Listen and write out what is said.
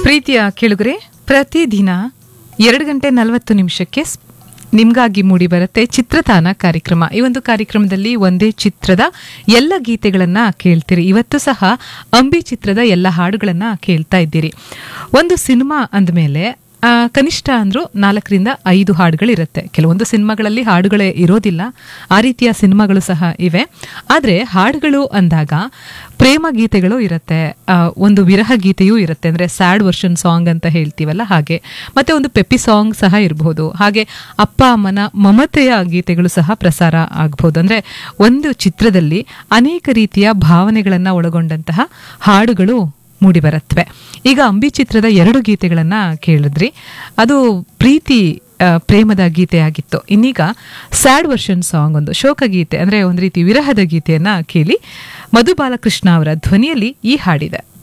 ಪ್ರೀತಿಯ ಕೇಳುಗರೆ ಪ್ರತಿದಿನ ಎರಡು ಗಂಟೆ ನಲವತ್ತು ನಿಮಿಷಕ್ಕೆ ಸ್- ನಿಮ್ಗಾಗಿ ಮೂಡಿ ಬರುತ್ತೆ ಚಿತ್ರತಾನ ಕಾರ್ಯಕ್ರಮ ಈ ಒಂದು ಕಾರ್ಯಕ್ರಮದಲ್ಲಿ ಒಂದೇ ಚಿತ್ರದ ಎಲ್ಲ ಗೀತೆಗಳನ್ನ ಕೇಳ್ತೀರಿ ಇವತ್ತು ಸಹ ಅಂಬಿ ಚಿತ್ರದ ಎಲ್ಲ ಹಾಡುಗಳನ್ನ ಕೇಳ್ತಾ ಇದ್ದೀರಿ ಒಂದು ಸಿನಿಮಾ ಅಂದಮೇಲೆ ಆ, ಕನಿಷ್ಠ ಅಂದ್ರೂ ನಾಲ್ಕರಿಂದ ಐದು ಹಾಡುಗಳಿರುತ್ತೆ ಕೆಲವೊಂದು ಸಿನಿಮಾಗಳಲ್ಲಿ ಹಾಡುಗಳೇ ಇರೋದಿಲ್ಲ ಆ ರೀತಿಯ ಸಿನಿಮಾಗಳು ಸಹ ಇವೆ ಆದರೆ ಹಾಡುಗಳು ಅಂದಾಗ ಪ್ರೇಮ ಗೀತೆಗಳು ಇರುತ್ತೆ ಆ, ಒಂದು ವಿರಹ ಗೀತೆಯೂ ಇರುತ್ತೆ ಅಂದರೆ ಸ್ಯಾಡ್ ವರ್ಷನ್ ಸಾಂಗ್ ಅಂತ ಹೇಳ್ತೀವಲ್ಲ ಹಾಗೆ ಮತ್ತೆ ಒಂದು ಪೆಪ್ಪಿ ಸಾಂಗ್ ಸಹ ಇರಬಹುದು ಹಾಗೆ ಅಪ್ಪ ಅಮ್ಮನ ಮಮತೆಯ ಗೀತೆಗಳು ಸಹ ಪ್ರಸಾರ ಆಗಬಹುದು ಅಂದರೆ ಒಂದು ಚಿತ್ರದಲ್ಲಿ ಅನೇಕ ರೀತಿಯ ಭಾವನೆಗಳನ್ನು ಒಳಗೊಂಡಂತಹ ಹಾಡುಗಳು ಮೂಡಿಬರುತ್ತವೆ ಈಗ ಅಂಬಿ ಚಿತ್ರದ ಎರಡು ಗೀತೆಗಳನ್ನ ಕೇಳಿದ್ರಿ ಅದು ಪ್ರೀತಿ ಆ, ಪ್ರೇಮದ ಗೀತೆ ಆಗಿತ್ತು ಇನ್ನೀಗ ಸ್ಯಾಡ್ ವರ್ಷನ್ ಸಾಂಗ್ ಒಂದು ಶೋಕಗೀತೆ ಅಂದ್ರೆ ಒಂದು ರೀತಿ ವಿರಹದ ಗೀತೆಯನ್ನ ಕೇಳಿ ಮಧು ಬಾಲಕೃಷ್ಣ ಅವರ ಧ್ವನಿಯಲ್ಲಿ ಈ ಹಾಡಿದೆ